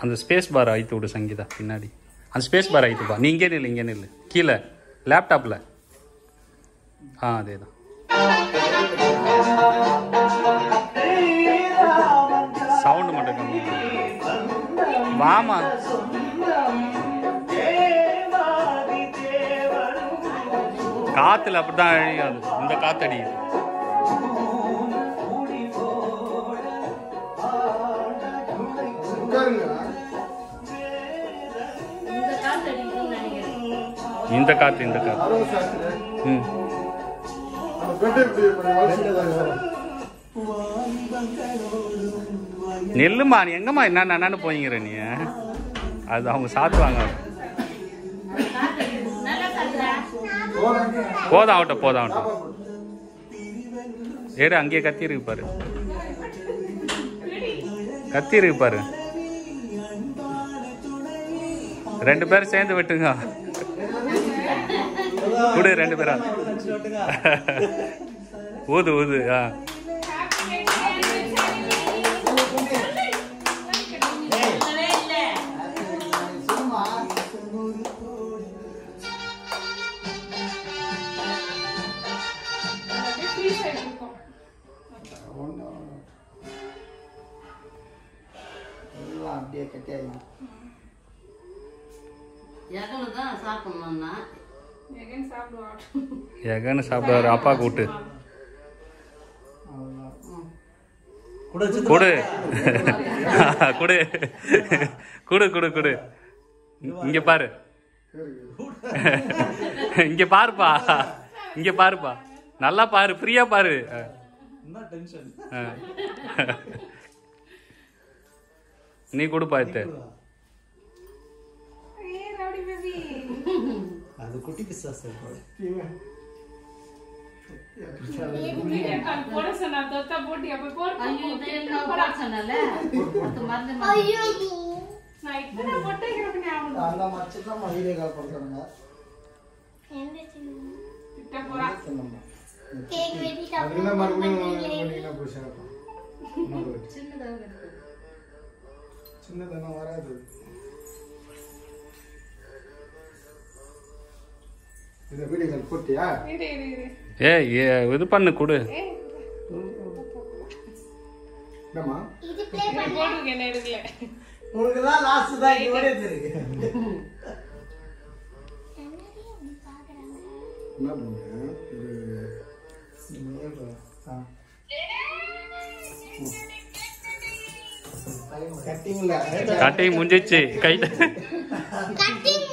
அந்த space bar அழித்து விடு சங்கீதா பின்னாடி அந்த ஸ்பேஸ் பார் அழித்துப்பா நீ இங்கே நில்லு இங்கே நில்லு கீழே லேப்டாப்பில் ஆ அதே தான் சவுண்டு மட்டும் கம்மி வாமா காத்துல அப்படிதான் அழியாது இந்த காத்து அடிக்குது உட்காருங்க இந்த காத்து அடிக்குதுன்னு நினைக்கிறேன் இந்த காத்து இந்த காத்து அறுபது சாப்பிட்டு ம் அந்த பெட் எப்படி கொஞ்சம் வலிச்சுட்டு நெல்லுமா நீ எங்கம்மா என்ன என்னன்னு போய்ங்கிற நீ அது அவங்க சாத்துவாங்க காத்து அடிக்குது நல்லா காத்துடா போதும் ஆகட்டும் போதும் ஆகட்டும் ஏடு அங்கேயே கத்தி இருக்கு பாரு கத்தி இருக்கு பாரு ரெண்டு பேரும் சேர்ந்து வெட்டுங்க குடு ரெண்டு பேரா ஊது ஊது ஆ இல்லவே இல்லை எல்லாம் அப்படியே கட்டியாகி எகனு தான் சாப்பிடணும்னா எகன் சாப்பிடுவான் எகன்னு சாப்பிடுவாரு அப்பா கூட்டு குடு குடு குடு குடு குடு இங்க பாரு இங்க பாருப்பா இங்க பாருப்பா நல்லா பாரு ஃப்ரீயா பாரு ஆ. நீ கொடுப்பா இது ஏ ரவுடி பேபி அது குட்டி பிசாசு போட சொன்னா தொத்தா போட்டி அப்ப போட்டு ஐயோ தேங்காய் போட சொன்னல அடுத்து மருந்து நான் இத்தனை பொட்டை கிடக்கு ஞாபகம் அந்த மச்சிதான் வீடியோ கால் பண்ணுறாங்க திட்ட போறா சொன்னம்மா அதுல மறுபடியும் பண்ணிங்கன்னா புதுசா இருக்கும் மறுபடியும். சின்னதெல்லாம் வராது இந்த வீடியோ கால் போட்டியா இரு இரு இரு ஏய் ஏ, இது பண்ணு கொடு ஏ என்னம்மா போட்டுருக்கேன் என்ன எடுக்கல உனக்கு தான் லாஸ்ட் தான் இங்க ஓடிட்டு இருக்கு என்ன பண்ணுங்க இது கட்டிங்ல கட்டி முடிஞ்சிச்சு கை கட்டிங்